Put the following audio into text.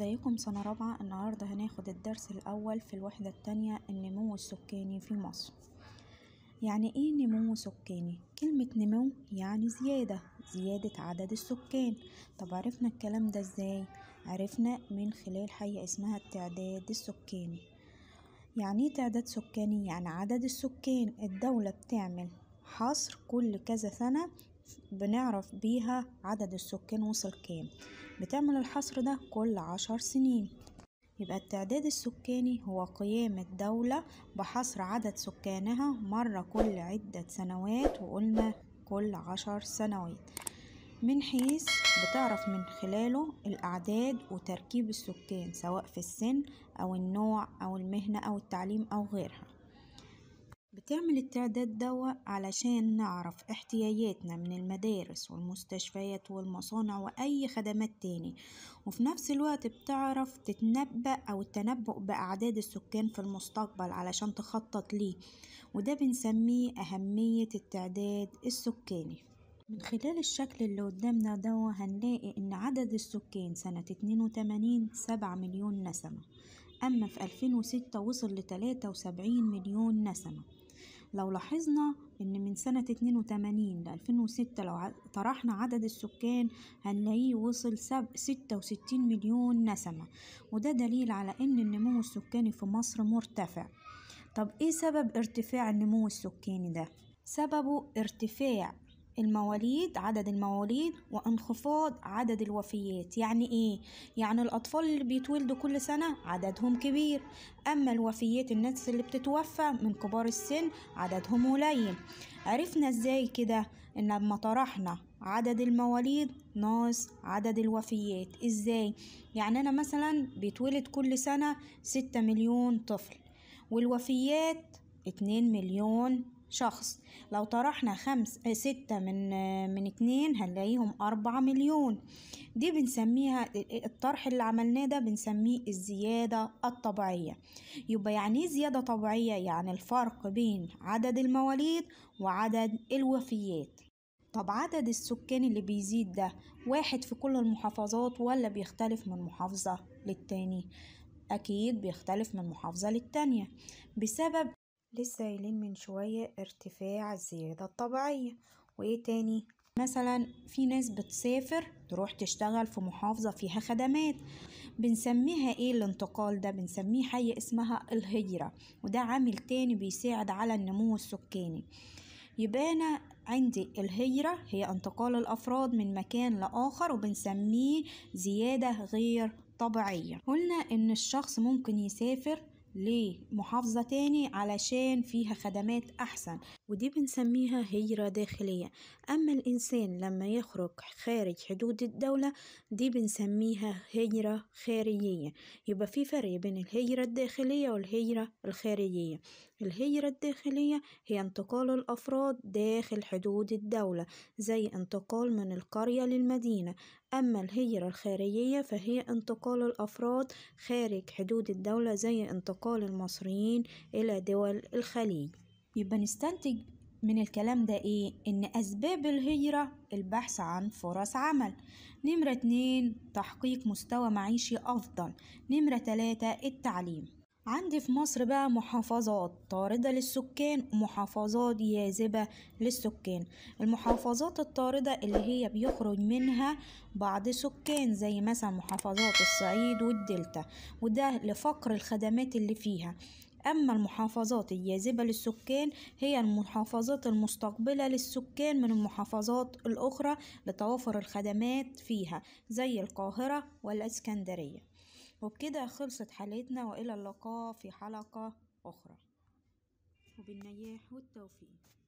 ازيكم سنة رابعة النهاردة هناخد الدرس الأول في الوحدة التانية النمو السكاني في مصر يعني ايه نمو سكاني؟ كلمة نمو يعني زيادة زيادة عدد السكان طب عرفنا الكلام ده ازاي؟ عرفنا من خلال حاجة اسمها التعداد السكاني يعني ايه تعداد سكاني؟ يعني عدد السكان الدولة بتعمل حصر كل كذا سنة بنعرف بيها عدد السكان وصل كام بتعمل الحصر ده كل عشر سنين يبقى التعداد السكاني هو قيام الدولة بحصر عدد سكانها مرة كل عدة سنوات وقلنا كل عشر سنوات من حيث بتعرف من خلاله الأعداد وتركيب السكان سواء في السن أو النوع أو المهنة أو التعليم أو غيرها بتعمل التعداد دوا علشان نعرف احتياجاتنا من المدارس والمستشفيات والمصانع وأي خدمات تاني وفي نفس الوقت بتعرف تتنبأ أو التنبؤ بأعداد السكان في المستقبل علشان تخطط ليه وده بنسميه أهمية التعداد السكاني من خلال الشكل اللي قدامنا دوا هنلاقي إن عدد السكان سنة اتنين وتمانين سبعة مليون نسمة أما في ألفين وستة وصل لتلاتة وسبعين مليون نسمة لو لاحظنا إن من سنة اتنين وتمانين لألفين وستة لو طرحنا عدد السكان هنلاقيه وصل ستة وستين مليون نسمة وده دليل على إن النمو السكاني في مصر مرتفع طب إيه سبب ارتفاع النمو السكاني ده؟ سببه ارتفاع المواليد عدد المواليد وانخفاض عدد الوفيات يعني ايه يعني الاطفال اللي بيتولدوا كل سنه عددهم كبير اما الوفيات الناس اللي بتتوفى من كبار السن عددهم قليل عرفنا ازاي كده ان لما طرحنا عدد المواليد ناقص عدد الوفيات ازاي يعني انا مثلا بيتولد كل سنه ستة مليون طفل والوفيات اتنين مليون شخص لو طرحنا خمس ستة من من اتنين هنلاقيهم أربعة مليون دي بنسميها الطرح اللي عملناه ده بنسميه الزيادة الطبيعية يبقى يعني ايه زيادة طبيعية يعني الفرق بين عدد المواليد وعدد الوفيات طب عدد السكان اللي بيزيد ده واحد في كل المحافظات ولا بيختلف من محافظة للتاني أكيد بيختلف من محافظة للتانية بسبب لسه قايلين من شوية ارتفاع الزيادة الطبيعية وايه تاني مثلا في ناس بتسافر تروح تشتغل في محافظة فيها خدمات بنسميها ايه الانتقال ده بنسميه حاجة اسمها الهجرة وده عامل تاني بيساعد على النمو السكاني يبقى أنا عندي الهجرة هي انتقال الأفراد من مكان لآخر وبنسميه زيادة غير طبيعية قلنا إن الشخص ممكن يسافر لمحافظة تاني علشان فيها خدمات أحسن ودي بنسميها هجرة داخلية أما الإنسان لما يخرج خارج حدود الدولة دي بنسميها هجرة خارجية يبقى في فرق بين الهجرة الداخلية والهجرة الخارجية الهجرة الداخلية هي انتقال الأفراد داخل حدود الدولة زي انتقال من القرية للمدينة أما الهجرة الخارجية فهي انتقال الأفراد خارج حدود الدولة زي انتقال المصريين إلى دول الخليج يبقى نستنتج من الكلام ده ايه ان اسباب الهجرة البحث عن فرص عمل نمرة اتنين تحقيق مستوى معيشي افضل نمرة تلاتة التعليم عندي في مصر بقى محافظات طاردة للسكان ومحافظات جاذبة للسكان المحافظات الطاردة اللي هي بيخرج منها بعض سكان زي مثلا محافظات الصعيد والدلتا وده لفقر الخدمات اللي فيها أما المحافظات الجاذبة للسكان هي المحافظات المستقبلة للسكان من المحافظات الأخرى لتوافر الخدمات فيها زي القاهرة والإسكندرية وبكده خلصت حلقتنا وإلى اللقاء في حلقة أخرى وبالنجاح والتوفيق